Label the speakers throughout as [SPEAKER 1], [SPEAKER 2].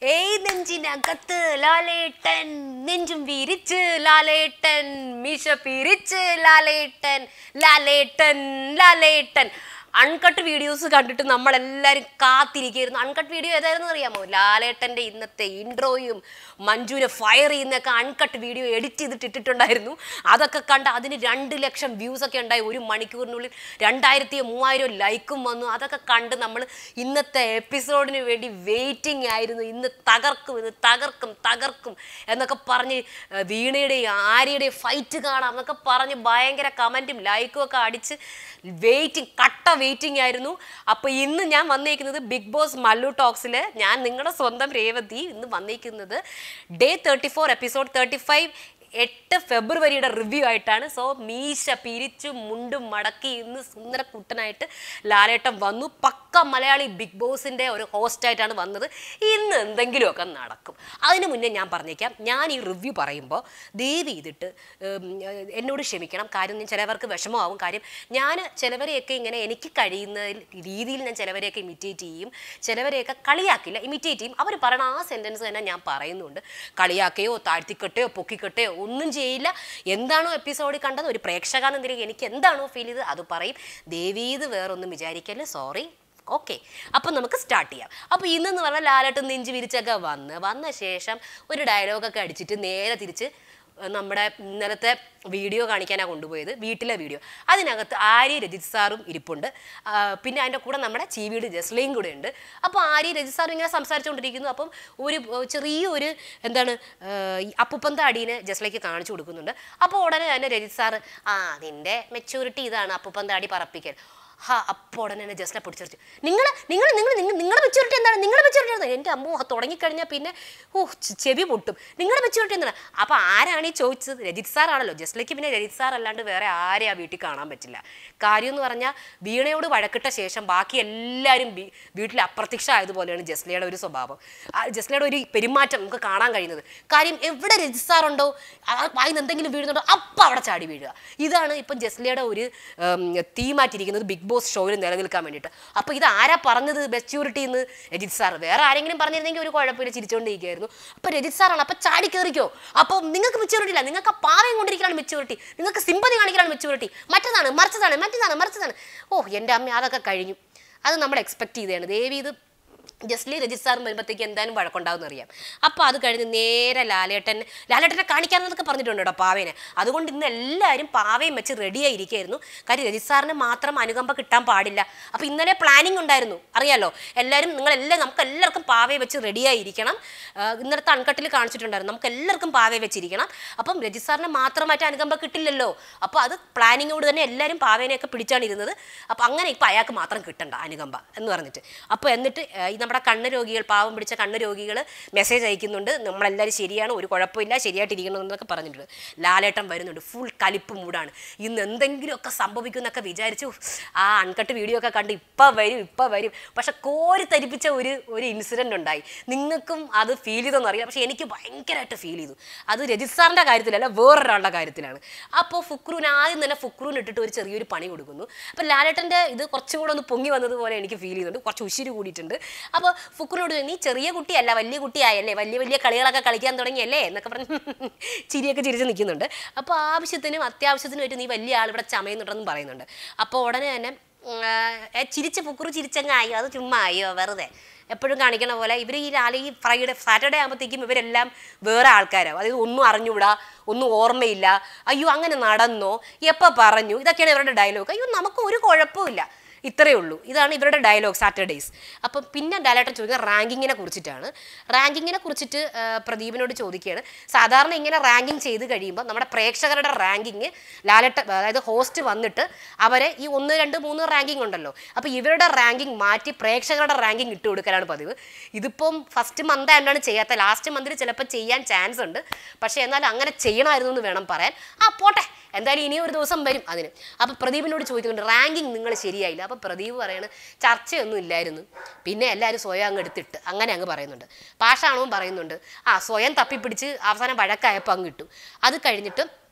[SPEAKER 1] ഏയ് നെഞ്ചിനകത്ത് ലാലേട്ടൻ നെഞ്ചും വിരിച്ച് ലാലേട്ടൻ മീശ പിരിച്ച് ലാലേട്ടൻ ലാലേട്ടൻ ലാലേട്ടൻ അൺകട്ട് വീഡിയോസ് കണ്ടിട്ട് നമ്മളെല്ലാവരും കാത്തിരിക്കുകയായിരുന്നു അൺകട്ട് വീഡിയോ ഏതായിരുന്നു അറിയാമോ ലാലേട്ടൻ്റെ ഇന്നത്തെ ഇൻട്രോയും മഞ്ജുവിനെ ഫയർ ചെയ്യുന്നൊക്കെ അൺകട്ട് വീഡിയോ എഡിറ്റ് ചെയ്തിട്ട് ഇട്ടിട്ടുണ്ടായിരുന്നു അതൊക്കെ കണ്ട് അതിന് രണ്ട് ലക്ഷം വ്യൂസ് ഒക്കെ ഉണ്ടായി ഒരു മണിക്കൂറിനുള്ളിൽ രണ്ടായിരത്തി മൂവായിരം ലൈക്കും വന്നു അതൊക്കെ കണ്ട് നമ്മൾ ഇന്നത്തെ എപ്പിസോഡിന് വേണ്ടി വെയിറ്റിംഗ് ആയിരുന്നു ഇന്ന് തകർക്കും ഇന്ന് തകർക്കും തകർക്കും എന്നൊക്കെ പറഞ്ഞ് ഏർ വീണയുടെയും ആര്യയുടെയും ഫൈറ്റ് കാണാം എന്നൊക്കെ പറഞ്ഞ് ഭയങ്കര കമൻറ്റും ലൈക്കും ഒക്കെ അടിച്ച് വെയിറ്റിംഗ് കട്ട വെയിറ്റിംഗ് ആയിരുന്നു അപ്പോൾ ഇന്ന് ഞാൻ വന്നേക്കുന്നത് ബിഗ് ബോസ് മല്ലു ടോക്സിൽ ഞാൻ നിങ്ങളുടെ സ്വന്തം രേവതി ഇന്ന് വന്നേക്കുന്നത് day thirty four episode thirty five എട്ട് ഫെബ്രുവരിയുടെ റിവ്യൂ ആയിട്ടാണ് സോ മീശ പിരിച്ചു മുണ്ടും മടക്കി ഇന്ന് സുന്ദരക്കുട്ടനായിട്ട് ലാലേട്ടൻ വന്നു പക്ക മലയാളി ബിഗ് ബോസിൻ്റെ ഒരു ഹോസ്റ്റായിട്ടാണ് വന്നത് ഇന്ന് എന്തെങ്കിലുമൊക്കെ നടക്കും അതിന് മുന്നേ ഞാൻ പറഞ്ഞേക്കാം ഞാൻ ഈ റിവ്യൂ പറയുമ്പോൾ ദയവ് ചെയ്തിട്ട് ഉം, എന്നോട് ക്ഷമിക്കണം കാര്യം ഞാൻ ചിലവർക്ക് വിഷമമാവും കാര്യം ഞാൻ ചിലവരെയൊക്കെ ഇങ്ങനെ എനിക്ക് കഴിയുന്ന രീതിയിൽ ഞാൻ ചിലവരെയൊക്കെ ഇമിറ്റേറ്റ് ചെയ്യും ചിലവരെയൊക്കെ കളിയാക്കില്ല ഇമിറ്റേറ്റ് ചെയ്യും അവർ പറയണ ആ സെൻറ്റൻസ് തന്നെ ഞാൻ പറയുന്നുണ്ട് കളിയാക്കുകയോ താഴ്ത്തിക്കെട്ടോ പൊക്കിക്കെട്ടോ ഒന്നും ചെയ്യില്ല എന്താണോ എപ്പിസോഡിൽ കണ്ടത് ഒരു പ്രേക്ഷക എന്ന നിലയിൽ എനിക്ക് എന്താണോ ഫീൽ ചെയ്തത് അത് പറയും ദേവീത് വേറൊന്നും വിചാരിക്കല്ലേ സോറി ഓക്കെ അപ്പം നമുക്ക് സ്റ്റാർട്ട് ചെയ്യാം അപ്പോൾ ഇന്നെന്ന് പറഞ്ഞാൽ ലാലട്ട് നെഞ്ച് വിരിച്ചൊക്കെ വന്ന് വന്ന ശേഷം ഒരു ഡയലോഗൊക്കെ അടിച്ചിട്ട് നേരെ തിരിച്ച് നമ്മുടെ ഇന്നലത്തെ വീഡിയോ കാണിക്കാനാണ് കൊണ്ടുപോയത് വീട്ടിലെ വീഡിയോ അതിനകത്ത് ആര്യ രജിത് സാറും ഇരിപ്പുണ്ട് ആ, പിന്നെ അതിൻ്റെ കൂടെ നമ്മുടെ ചീവീട് ജസ്ലയും കൂടെ ഉണ്ട് അപ്പോൾ ആര്യ രജിത് സാറും ഇങ്ങനെ സംസാരിച്ചുകൊണ്ടിരിക്കുന്നു അപ്പം ഒരു ഏർ, ചെറിയൊരു എന്താണ് ഏർ, ഈ അപ്പുപ്പന്ത അടീനെ ജസ്ലയ്ക്ക് കാണിച്ചു കൊടുക്കുന്നുണ്ട് അപ്പോൾ ഉടനെ തന്നെ രജിത് സാറ് ആ നിൻ്റെ മെച്യൂരിറ്റി ഇതാണ് അപ്പുപ്പന്ത അടി പറപ്പിക്കൽ ഹാ അപ്പോൾ ഉടനെ തന്നെ ജസ്റ്റിനെ പിടിച്ചെറിച്ചു നിങ്ങൾ നിങ്ങൾ നിങ്ങൾ നിങ്ങളുടെ മെച്ചൂരിറ്റി എന്താണ് നിങ്ങളുടെ മെച്ചൂരിറ്റി എന്താണ് എൻ്റെ അമ്മ തുടങ്ങിക്കഴിഞ്ഞാൽ പിന്നെ ഓ ചെ- ചെവി പൊട്ടും നിങ്ങളുടെ മെച്ചൂരിറ്റി എന്താണ് അപ്പോൾ ആരാണ് ഈ ചോദിച്ചത് രജിത് സാറാണല്ലോ ജസ്റ്റിലേക്ക് പിന്നെ രജിത് സാർ അല്ലാണ്ട് വേറെ ആരെ ആ വീട്ടിൽ കാണാൻ പറ്റില്ല കാര്യം എന്ന് പറഞ്ഞാൽ വീണയോട് വഴക്കിട്ട ശേഷം ബാക്കി എല്ലാവരും വീ- വീട്ടിൽ അപ്രത്യക്ഷമായതുപോലെയാണ് ജസ്ലയുടെ ഒരു സ്വഭാവം ആ ജസ്ലയുടെ ഒരു പെരുമാറ്റം നമുക്ക് കാണാൻ കഴിയുന്നത് കാര്യം എവിടെ രജിത് സാറുണ്ടോ വായിന്ന് എന്തെങ്കിലും വീഴുന്നുണ്ടോ അപ്പം അവിടെ ചാടി വീഴുക ഇതാണ് ഇപ്പം ജസ്ലയുടെ ഒരു തീമാറ്റിരിക്കുന്നത് ബിഗ് ബോസ് ഷോയിൽ നിലനിൽക്കാൻ വേണ്ടിയിട്ട് അപ്പോൾ ഇത് ആരാ പറഞ്ഞത് മെച്യൂരിറ്റി എന്ന് രജിത് സാർ വേറെ ആരെങ്കിലും പറഞ്ഞിരുന്നെങ്കിൽ ഒരു കുഴപ്പമില്ല ചിരിച്ചുകൊണ്ടിരിക്കുകയായിരുന്നു അപ്പോൾ രജിത് സാറാണ് അപ്പോൾ ചാടി കയറിക്കോ അപ്പോൾ നിങ്ങൾക്ക് മെച്യൂരിറ്റി ഇല്ല നിങ്ങൾക്ക് ആ പാവയും കൊണ്ടിരിക്കലാണ് മെച്യൂരിറ്റി നിങ്ങൾക്ക് സിമ്പതി കാണിക്കലാണ് മെച്യൂരിറ്റി മറ്റതാണ് മറിച്ചതാണ് മറ്റതാണ് മറിച്ചതാണ് ഓ എൻ്റെ അമ്മ അതൊക്കെ കഴിഞ്ഞു അത് നമ്മൾ എക്സ്പെക്ട് ചെയ്തതാണ് ദേവി ഇത് ജസ്ലി രജിത് സാറും വരുമ്പോഴത്തേക്ക് എന്തായാലും വഴക്കുണ്ടാവും അറിയാം അപ്പോൾ അത് കഴിഞ്ഞ് നേരെ ലാലേട്ടൻ ലാലേട്ടനെ കാണിക്കാമെന്നൊക്കെ പറഞ്ഞിട്ടുണ്ട് കേട്ടോ പാവേനെ അതുകൊണ്ട് ഇന്ന് എല്ലാവരും പാവയും വെച്ച് റെഡിയായി ഇരിക്കുകയായിരുന്നു കാര്യം രജിത് സാറിന് മാത്രം അനുകമ്പ കിട്ടാൻ പാടില്ല അപ്പോൾ ഇന്നലെ പ്ലാനിങ് ഉണ്ടായിരുന്നു അറിയാലോ എല്ലാവരും നിങ്ങളെല്ലാം നമുക്ക് എല്ലാവർക്കും പാവയെ വെച്ച് റെഡിയായി ഇരിക്കണം ആ, ഇന്നലത്തെ അൺകട്ടിൽ കാണിച്ചിട്ടുണ്ടായിരുന്നു നമുക്ക് എല്ലാവർക്കും പാവയെ വെച്ചിരിക്കണം അപ്പം രജിത് സാറിന് മാത്രമായിട്ട് അനുകമ്പ കിട്ടില്ലല്ലോ അപ്പോൾ അത് പ്ലാനിങ്ങോട് തന്നെ എല്ലാവരും പാവേനെയൊക്കെ പിടിച്ചാണ് ഇരുന്നത് അപ്പോൾ അങ്ങനെ ഇപ്പോൾ അയാൾക്ക് മാത്രം കിട്ടണ്ട അനുകമ്പ എന്ന് പറഞ്ഞിട്ട് അപ്പോൾ എന്നിട്ട് ആ, ഈ നമ്മുടെ കണ്ണ് രോഗികൾ പാവം പിടിച്ച കണ്ണ് രോഗികൾ മെസ്സേജ് അയക്കുന്നുണ്ട് നമ്മളെല്ലാവരും ശരിയാണ് ഒരു കുഴപ്പമില്ല ശരിയായിട്ടിരിക്കണമെന്നൊക്കെ പറഞ്ഞിട്ടുണ്ട് ലാലേട്ടൻ വരുന്നുണ്ട് ഫുൾ കലിപ്പ് മൂടാണ് ഇന്ന് എന്തെങ്കിലുമൊക്കെ സംഭവിക്കുമെന്നൊക്കെ വിചാരിച്ചു ആ അൺകട്ട് വീഡിയോ ഒക്കെ കണ്ട് ഇപ്പം വരും ഇപ്പം വരും പക്ഷെ കോരി തരിപ്പിച്ച ഒരു ഒരു ഇൻസിഡൻ്റ് ഉണ്ടായി നിങ്ങൾക്കും അത് ഫീൽ ചെയ്തെന്ന് അറിയില്ല പക്ഷെ എനിക്ക് ഭയങ്കരമായിട്ട് ഫീൽ ചെയ്തു അത് രജിത് സാറിൻ്റെ കാര്യത്തിലല്ല വേറൊരാളുടെ കാര്യത്തിലാണ് അപ്പോൾ ഫുക്രൂന് ആദ്യം തന്നെ ഫുക്രൂന് ഇട്ടിട്ട് ഒരു ചെറിയൊരു പണി കൊടുക്കുന്നു അപ്പോൾ ലാലേട്ടൻ്റെ ഇത് കുറച്ചും കൂടെ ഒന്ന് പൊങ്ങി വന്നതുപോലെ എനിക്ക് ഫീൽ ചെയ്യുന്നുണ്ട് കുറച്ച് ഉശിരി കൂടിയിട്ടുണ്ട് അപ്പോൾ ഫുക്രൂനോട് നീ ചെറിയ കുട്ടിയല്ല വലിയ കുട്ടിയായല്ലേ വലിയ വലിയ കളികളൊക്കെ കളിക്കാൻ തുടങ്ങിയല്ലേ എന്നൊക്കെ പറഞ്ഞ് ചിരിയൊക്കെ ചിരിച്ച് നിൽക്കുന്നുണ്ട് അപ്പോൾ ആവശ്യത്തിനും അത്യാവശ്യത്തിനും ആയിട്ട് നീ വലിയ ആൾ ഇവിടെ ചമയുന്നുണ്ടെന്നും പറയുന്നുണ്ട് അപ്പോൾ ഉടനെ തന്നെ ഉം, ആ, ചിരിച്ച് ഫുക്രു ചിരിച്ചങ്ങ് ആയോ അത് ചുമ്മാ ആയോ വെറുതെ എപ്പോഴും കാണിക്കണ പോലെ ഇവർ ഈ രാവിലെ ഈ ഫ്രൈഡേ സാറ്റർഡേ ആകുമ്പോഴത്തേക്കും ഇവരെല്ലാം വേറെ ആൾക്കാരാവും അതായത് ഒന്നും അറിഞ്ഞുകൂടാ ഒന്നും ഓർമ്മയില്ല അയ്യോ അങ്ങനെ നടന്നോ എപ്പോൾ പറഞ്ഞു ഇതൊക്കെയാണ് ഇവരുടെ ഡയലോഗ് അയ്യോ നമുക്ക് ഒരു കുഴപ്പമില്ല ഇത്രയേ ഉള്ളൂ ഇതാണ് ഇവരുടെ ഡയലോഗ് സാറ്റർഡേയ്സ് അപ്പം പിന്നെ ഡയലേട്ടൻ ചോദിക്കുന്നത് റാങ്കിങ്ങിനെ കുറിച്ചിട്ടാണ് റാങ്കിങ്ങിനെ കുറിച്ചിട്ട് ആ, പ്രദീപിനോട് ചോദിക്കുകയാണ് സാധാരണ ഇങ്ങനെ റാങ്കിങ് ചെയ്ത് കഴിയുമ്പോൾ നമ്മുടെ പ്രേക്ഷകരുടെ റാങ്കിങ് ലാലട്ട അതായത് ഹോസ്റ്റ് വന്നിട്ട് അവരെ ഈ ഒന്ന് രണ്ട് മൂന്ന് റാങ്കിങ് ഉണ്ടല്ലോ അപ്പോൾ ഇവരുടെ റാങ്കിങ് മാറ്റി പ്രേക്ഷകരുടെ റാങ്കിങ് ഇട്ട് കൊടുക്കലാണ് പതിവ് ഇതിപ്പം ഫസ്റ്റ് മന്ത് ആയതുകൊണ്ടാണ് ചെയ്യാത്ത ലാസ്റ്റ് മന്തിൽ ചിലപ്പോൾ ചെയ്യാൻ ചാൻസ് ഉണ്ട് പക്ഷേ എന്നാൽ അങ്ങനെ ചെയ്യണമായിരുന്നു എന്ന് വേണം പറയാൻ ആ പോട്ടെ എന്തായാലും ഇനി ഒരു ദിവസം വരും അതിന് അപ്പോൾ പ്രദീപിനോട് ചോദിക്കുന്നുണ്ട് റാങ്കിങ് നിങ്ങൾ ശരിയായില്ല അപ്പോൾ പ്രദീപ് പറയണ ചർച്ചയൊന്നും ഇല്ലായിരുന്നു പിന്നെ എല്ലാവരും സ്വയം അങ്ങ് എടുത്തിട്ട് അങ്ങനെ അങ്ങ് പറയുന്നുണ്ട് പാഷാണവും പറയുന്നുണ്ട് ആ സ്വയം തപ്പിപ്പിടിച്ച് അവസാനം വഴക്കായപ്പോൾ അങ്ങ് ഇട്ടു അത് കഴിഞ്ഞിട്ട്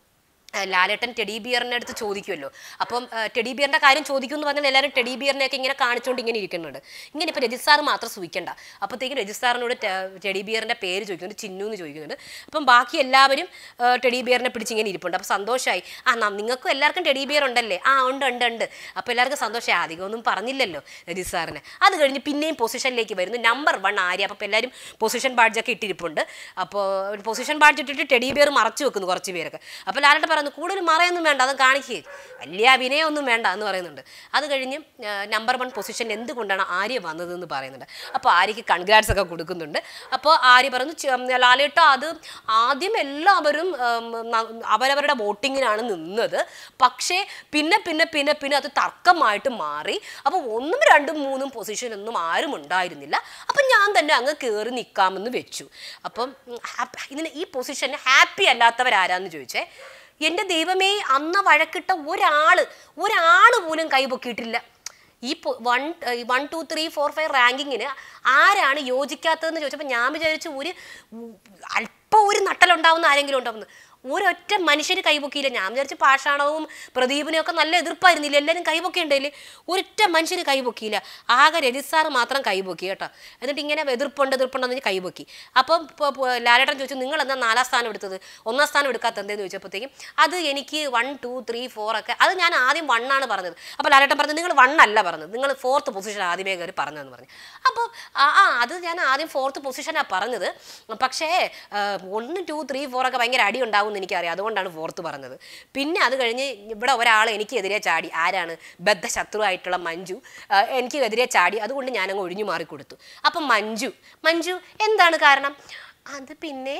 [SPEAKER 1] ആ, ലാലേട്ടൻ ടെഡി ബിയറിൻ്റെ അടുത്ത് ചോദിക്കുമല്ലോ അപ്പം ആ, ടെഡി ബിയറിൻ്റെ കാര്യം ചോദിക്കും എന്ന് പറഞ്ഞാൽ എല്ലാവരും ടെഡി ബിയറിനെയൊക്കെ ഇങ്ങനെ കാണിച്ചുകൊണ്ട് ഇങ്ങനെ ഇരിക്കുന്നുണ്ട് ഇങ്ങനെ ഇപ്പോൾ രജിത് സാർ മാത്രം സൂഹിക്കണ്ട അപ്പോഴത്തേക്കും രജിത് സാറിനോട് ടെ- ടെഡി ബിയറിൻ്റെ പേര് ചോദിക്കുന്നുണ്ട് ചിന്നു എന്ന് ചോദിക്കുന്നുണ്ട് അപ്പം ബാക്കി എല്ലാവരും ആ, ടെഡി ബിയറിനെ പിടിച്ച് ഇങ്ങനെ ഇരിപ്പുണ്ട് അപ്പോൾ സന്തോഷമായി ആ നം- നിങ്ങൾക്കും എല്ലാവർക്കും ടെഡി ബിയർ ഉണ്ടല്ലേ ആ ഉണ്ട് ഉണ്ട് ഉണ്ട് അപ്പോൾ എല്ലാവർക്കും സന്തോഷമായി അധികം ഒന്നും പറഞ്ഞില്ലല്ലോ രജിത് സാറിന് അത് കഴിഞ്ഞ് പിന്നെയും പൊസിഷനിലേക്ക് വരുന്നു നമ്പർ വൺ ആര്യ അപ്പോൾ എല്ലാവരും പൊസിഷൻ ബാഡ്ജൊക്കെ ഇട്ടിരിപ്പുണ്ട് അപ്പോൾ പൊസിഷൻ ബാഡ്ജ് ഇട്ടിട്ട് ടെഡി ബിയർ മറച്ചു വെക്കുന്നു കുറച്ച് പേരൊക്കെ അപ്പോൾ ലാലേട്ടൻ പറയുന്നു കൂടുതൽ മറയൊന്നും വേണ്ട അത് കാണിക്കുക വലിയ അഭിനയമൊന്നും വേണ്ട എന്ന് പറയുന്നുണ്ട് അത് കഴിഞ്ഞ് നമ്പർ വൺ പൊസിഷനിൽ എന്തുകൊണ്ടാണ് ആര്യ വന്നതെന്ന് പറയുന്നുണ്ട് അപ്പോൾ ആര്യക്ക് കൺഗ്രാറ്റ്സ് ഒക്കെ കൊടുക്കുന്നുണ്ട് അപ്പോൾ ആര്യ പറഞ്ഞു "ചെ- ഉം, ലാലേട്ട അത് ആദ്യം എല്ലാവരും ഉം, ന- അവരവരുടെ വോട്ടിങ്ങിനാണ് നിന്നത് പക്ഷേ പിന്നെ പിന്നെ പിന്നെ പിന്നെ അത് തർക്കമായിട്ട് മാറി അപ്പോൾ ഒന്നും രണ്ടും മൂന്നും പൊസിഷനൊന്നും ആരും ഉണ്ടായിരുന്നില്ല അപ്പം ഞാൻ തന്നെ അങ്ങ് കയറി നിൽക്കാമെന്ന് വെച്ചു അപ്പം ഉം, ഹാപ്പ- ഇതിന് ഈ പൊസിഷന് ഹാപ്പി അല്ലാത്തവരാരാന്ന് ചോദിച്ചേ എൻ്റെ ദൈവമേ അന്ന് വഴക്കിട്ട ഒരാള് ഒരാള് പോലും കൈപൊക്കിയിട്ടില്ല ഈ one one two three four five റാങ്കിങ്ങിന് ആരാണ് യോജിക്കാത്തതെന്ന് ചോദിച്ചപ്പോൾ ഞാൻ വിചാരിച്ചു ഒരു ഉം, അല്പം ഒരു നട്ടലുണ്ടാവുന്ന ആരെങ്കിലും ഉണ്ടാവുന്നു ഒരൊറ്റ മനുഷ്യന് കൈപൊക്കിയില്ല ഞാൻ വിചാരിച്ചു പാഷാണവും പ്രദീപിനും ഒക്കെ നല്ല എതിർപ്പായിരുന്നില്ല എല്ലാവരും കൈപൊക്കിയുണ്ടല്ലേ ഒരൊറ്റ മനുഷ്യന് കൈപൊക്കിയില്ല ആകെ രജിത് സാറ് മാത്രം കൈപൊക്കി കേട്ടോ എന്നിട്ട് ഇങ്ങനെ എതിർപ്പുണ്ട് എതിർപ്പുണ്ടെന്ന് പറഞ്ഞ് കൈപൊക്കി അപ്പം പ- പ- ലാലേട്ടൻ ചോദിച്ചു നിങ്ങൾ എന്താ നാലാം സ്ഥാനം എടുത്തത് ഒന്നാം സ്ഥാനം എടുക്കാത്ത എന്തേന്ന് ചോദിച്ചപ്പോഴത്തേക്കും അത് എനിക്ക് വൺ ടു ത്രീ ഫോർ ഒക്കെ അത് ഞാൻ ആദ്യം വൺ ആണ് പറഞ്ഞത് അപ്പോൾ ലാലേട്ടൻ പറഞ്ഞത് നിങ്ങൾ വൺ അല്ല പറഞ്ഞത് നിങ്ങൾ ഫോർത്ത് പൊസിഷൻ ആദ്യമേ കയറി പറഞ്ഞതെന്ന് പറഞ്ഞു അപ്പോൾ ആ ആ, അത് ഞാൻ ആദ്യം ഫോർത്ത് പൊസിഷനാണ് പറഞ്ഞത് പക്ഷേ ഒന്ന് ടു ത്രീ ഫോർ ഒക്കെ ഭയങ്കര അടി ഉണ്ടാവും എന്ന് എനിക്കറിയാം അതുകൊണ്ടാണ് ഫോർത്ത് പറഞ്ഞത് പിന്നെ അത് കഴിഞ്ഞ് ഇവിടെ ഒരാൾ എനിക്കെതിരെ ചാടി ആരാണ് ബദ്ധശത്രുവായിട്ടുള്ള മഞ്ജു ആ, എനിക്കെതിരെ ചാടി അതുകൊണ്ട് ഞാനങ്ങ് ഒഴിഞ്ഞു മാറി കൊടുത്തു അപ്പം മഞ്ജു മഞ്ജു എന്താണ് കാരണം അത് പിന്നെ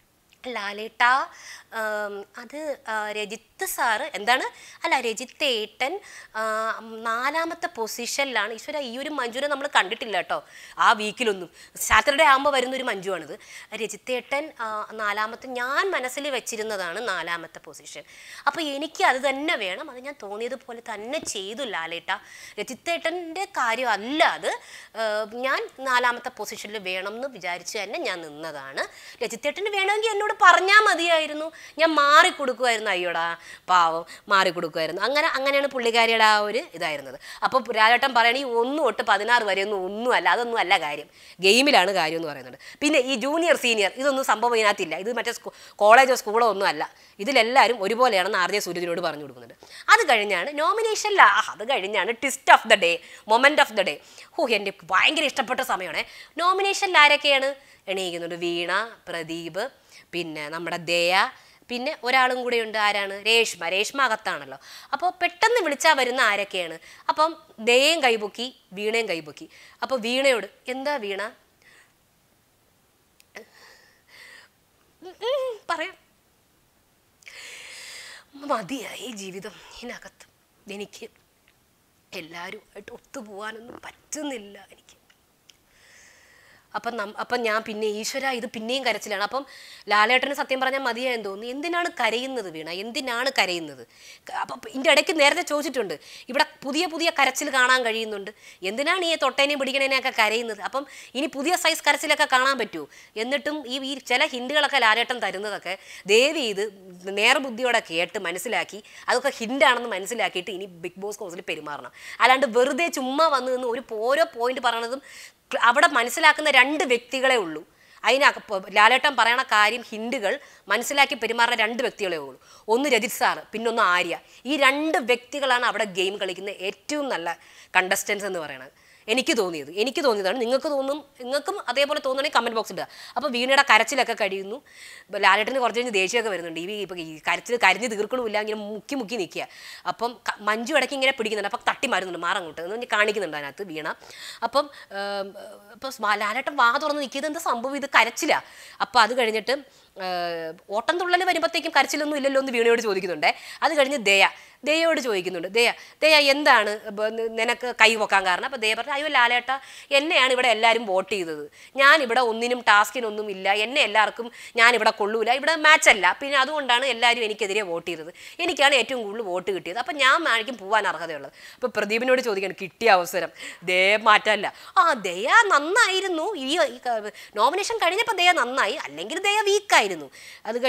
[SPEAKER 1] ലാലേട്ട ആം, അത് ആ, രജിത്ത് സാറ് എന്താണ് അല്ല രജിത്ത് ഏട്ടൻ ആ, നാലാമത്തെ പൊസിഷനിലാണ് ഈശ്വര ഈ ഒരു മഞ്ജുവിനെ നമ്മൾ കണ്ടിട്ടില്ല കേട്ടോ ആ വീക്കിലൊന്നും സാറ്റർഡേ ആകുമ്പോൾ വരുന്ന ഒരു മഞ്ജുവാണിത് രജിത്ത് ഏട്ടൻ ആ, നാലാമത്തെ ഞാൻ മനസ്സിൽ വെച്ചിരുന്നതാണ് നാലാമത്തെ പൊസിഷൻ അപ്പോൾ എനിക്ക് അത് തന്നെ വേണം അത് ഞാൻ തോന്നിയതുപോലെ തന്നെ ചെയ്തു ലാലേട്ട രജിത്തേട്ടൻ്റെ കാര്യം അല്ല അത് ആ, ഞാൻ നാലാമത്തെ പൊസിഷനിൽ വേണം എന്ന് വിചാരിച്ച് തന്നെ ഞാൻ നിന്നതാണ് രജിത്തേട്ടന് വേണമെങ്കിൽ എന്നോട് പറഞ്ഞാൽ മതിയായിരുന്നു ഞാൻ മാറിക്കൊടുക്കുമായിരുന്നു അയ്യോടാ പാവം മാറിക്കൊടുക്കുമായിരുന്നു അങ്ങനെ അങ്ങനെയാണ് പുള്ളിക്കാരിയുടെ ആ ഒരു ഇതായിരുന്നത് അപ്പോൾ രാജേട്ടൻ പറയണ ഈ ഒന്ന് തൊട്ട് പതിനാറ് വരെയൊന്നും ഒന്നും അല്ല അതൊന്നും അല്ല കാര്യം ഗെയിമിലാണ് കാര്യം എന്ന് പറയുന്നുണ്ട് പിന്നെ ഈ ജൂനിയർ സീനിയർ ഇതൊന്നും സംഭവം ഇതിനകത്തില്ല ഇത് മറ്റേ സ്കൂ കോളേജോ സ്കൂളോ ഒന്നും അല്ല ഇതിലെല്ലാവരും ഒരുപോലെയാണെന്ന് ആർ ജെ സൂര്യജിനോട് പറഞ്ഞു കൊടുക്കുന്നുണ്ട് അത് കഴിഞ്ഞാണ് നോമിനേഷനിൽ അത് കഴിഞ്ഞാണ് twist of the day moment of the day ഓ എൻ്റെ ഭയങ്കര ഇഷ്ടപ്പെട്ട സമയമാണേ നോമിനേഷനിൽ ആരൊക്കെയാണ് എണീക്കുന്നുണ്ട് വീണ പ്രദീപ് പിന്നെ നമ്മുടെ ദയ പിന്നെ ഒരാളും കൂടെ ഉണ്ട് ആരാണ് രേഷ്മ രേഷ്മ അകത്താണല്ലോ അപ്പോൾ പെട്ടെന്ന് വിളിച്ചാൽ വരുന്ന ആരൊക്കെയാണ് അപ്പം ദയയും കൈപൊക്കി വീണയും കൈപൊക്കി അപ്പോൾ വീണയോട് എന്താ വീണ ഉം, ഉം, പറയാം മതിയായി ഈ ജീവിതം ഇതിനകത്ത് എനിക്ക് എല്ലാവരുമായിട്ട് ഒത്തുപോകാനൊന്നും പറ്റുന്നില്ല എനിക്ക് അപ്പം നം അപ്പം ഞാൻ പിന്നെ ഈശ്വര ഇത് പിന്നെയും കരച്ചിലാണ് അപ്പം ലാലേട്ടന് സത്യം പറഞ്ഞാൽ മതിയായെന്ന് തോന്നുന്നു എന്തിനാണ് കരയുന്നത് വീണ എന്തിനാണ് കരയുന്നത് ക- അപ്പം ഇതിൻ്റെ ഇടയ്ക്ക് നേരത്തെ ചോദിച്ചിട്ടുണ്ട് ഇവിടെ പുതിയ പുതിയ കരച്ചിൽ കാണാൻ കഴിയുന്നുണ്ട് എന്തിനാണ് ഈ തൊട്ടേനെയും പിടിക്കണേനെയൊക്കെ കരയുന്നത് അപ്പം ഇനി പുതിയ സൈസ് കരച്ചിലൊക്കെ കാണാൻ പറ്റുമോ എന്നിട്ടും ഈ ഈ ചില ഹിൻഡുകളൊക്കെ ലാലേട്ടൻ തരുന്നതൊക്കെ ദേവി ഇത് നേർബുദ്ധിയോടെ കേട്ട് മനസ്സിലാക്കി അതൊക്കെ ഹിൻഡാണെന്ന് മനസ്സിലാക്കിയിട്ട് ഇനി ബിഗ് ബോസ് ഹൗസിൽ പെരുമാറണം അല്ലാണ്ട് വെറുതെ ചുമ്മാ വന്ന് നിന്ന് ഒരു ഓരോ പോയിന്റ് പറയണതും ക്ല- അവിടെ മനസ്സിലാക്കുന്ന രണ്ട് വ്യക്തികളെ ഉള്ളൂ അതിന് അക- പ- ലാലേട്ടൻ പറയണ കാര്യം ഹിൻഡുകൾ മനസ്സിലാക്കി പെരുമാറുന്ന രണ്ട് വ്യക്തികളെ ഉള്ളൂ ഒന്ന് രജിത് സാറ് പിന്നൊന്ന് ആര്യ ഈ രണ്ട് വ്യക്തികളാണ് അവിടെ ഗെയിം കളിക്കുന്ന ഏറ്റവും നല്ല കണ്ടസ്റ്റൻസ് എന്ന് പറയുന്നത് എനിക്ക് തോന്നിയത് എനിക്ക് തോന്നിയതാണ് നിങ്ങൾക്ക് തോന്നും നിങ്ങൾക്കും അതേപോലെ തോന്നുകയാണെങ്കിൽ കമൻറ്റ് ബോക്സിൽ ഇടുക അപ്പോൾ വീണയുടെ കരച്ചിലൊക്കെ കഴിയുന്നു ഇപ്പം ലാലേട്ടന് കുറച്ച് കഴിഞ്ഞ് ദേഷ്യമൊക്കെ വരുന്നുണ്ട് ഈ ഇപ്പോൾ ഈ കരച്ചിൽ കരിഞ്ഞ് തീർക്കണമില്ല ഇങ്ങനെ മുക്കി മുക്കി നിൽക്കുക അപ്പം ക- മഞ്ജു ഇടയ്ക്ക് ഇങ്ങനെ പിടിക്കുന്നുണ്ട് അപ്പം തട്ടി മരുന്നുണ്ട് മാറങ്ങോട്ട് എന്ന് പറഞ്ഞ് കാണിക്കുന്നുണ്ട് അതിനകത്ത് വീണ അപ്പം ഇപ്പം ലാലേട്ടൻ വാ തുറന്ന് നിൽക്കിയത് എന്താ സംഭവം ഇത് കരച്ചില്ല അപ്പോൾ അത് കഴിഞ്ഞിട്ട് ഏഹ്, ഓട്ടം തുള്ളൽ വരുമ്പോഴത്തേക്കും കരച്ചിലൊന്നും ഇല്ലല്ലോ എന്ന് വീണയോട് ചോദിക്കുന്നുണ്ട് അത് കഴിഞ്ഞ് ദയ ദയോട് ചോദിക്കുന്നുണ്ട് ദയ ദയ എന്താണ് ബ- നി- നിനക്ക് കൈ പൊക്കാൻ കാരണം അപ്പോൾ ദയ പറഞ്ഞു അയ്യോ ലാലേട്ട എന്നെയാണ് ഇവിടെ എല്ലാവരും വോട്ട് ചെയ്തത് ഞാൻ ഇവിടെ ഒന്നിനും ടാസ്കിനൊന്നും ഇല്ല എന്നെ എല്ലാവർക്കും ഞാൻ ഇവിടെ കൊള്ളൂല ഇവിടെ മാച്ച് അല്ല പിന്നെ അതുകൊണ്ടാണ് എല്ലാവരും എനിക്കെതിരെ വോട്ട് ചെയ്തത് എനിക്കാണ് ഏറ്റവും കൂടുതൽ വോട്ട് കിട്ടിയത് അപ്പം ഞാൻ ആയിരിക്കും പോകാൻ അർഹതയുള്ളത് അപ്പോൾ പ്രദീപിനോട് ചോദിക്കണം കിട്ടിയ അവസരം ദയ മാറ്റമല്ല ആ ദയ നന്നായിരുന്നു ഈ നോമിനേഷൻ കഴിഞ്ഞപ്പോൾ ദയ നന്നായി അല്ലെങ്കിൽ ദയ വീക്കായിരുന്നു അത് കഴിഞ്ഞ്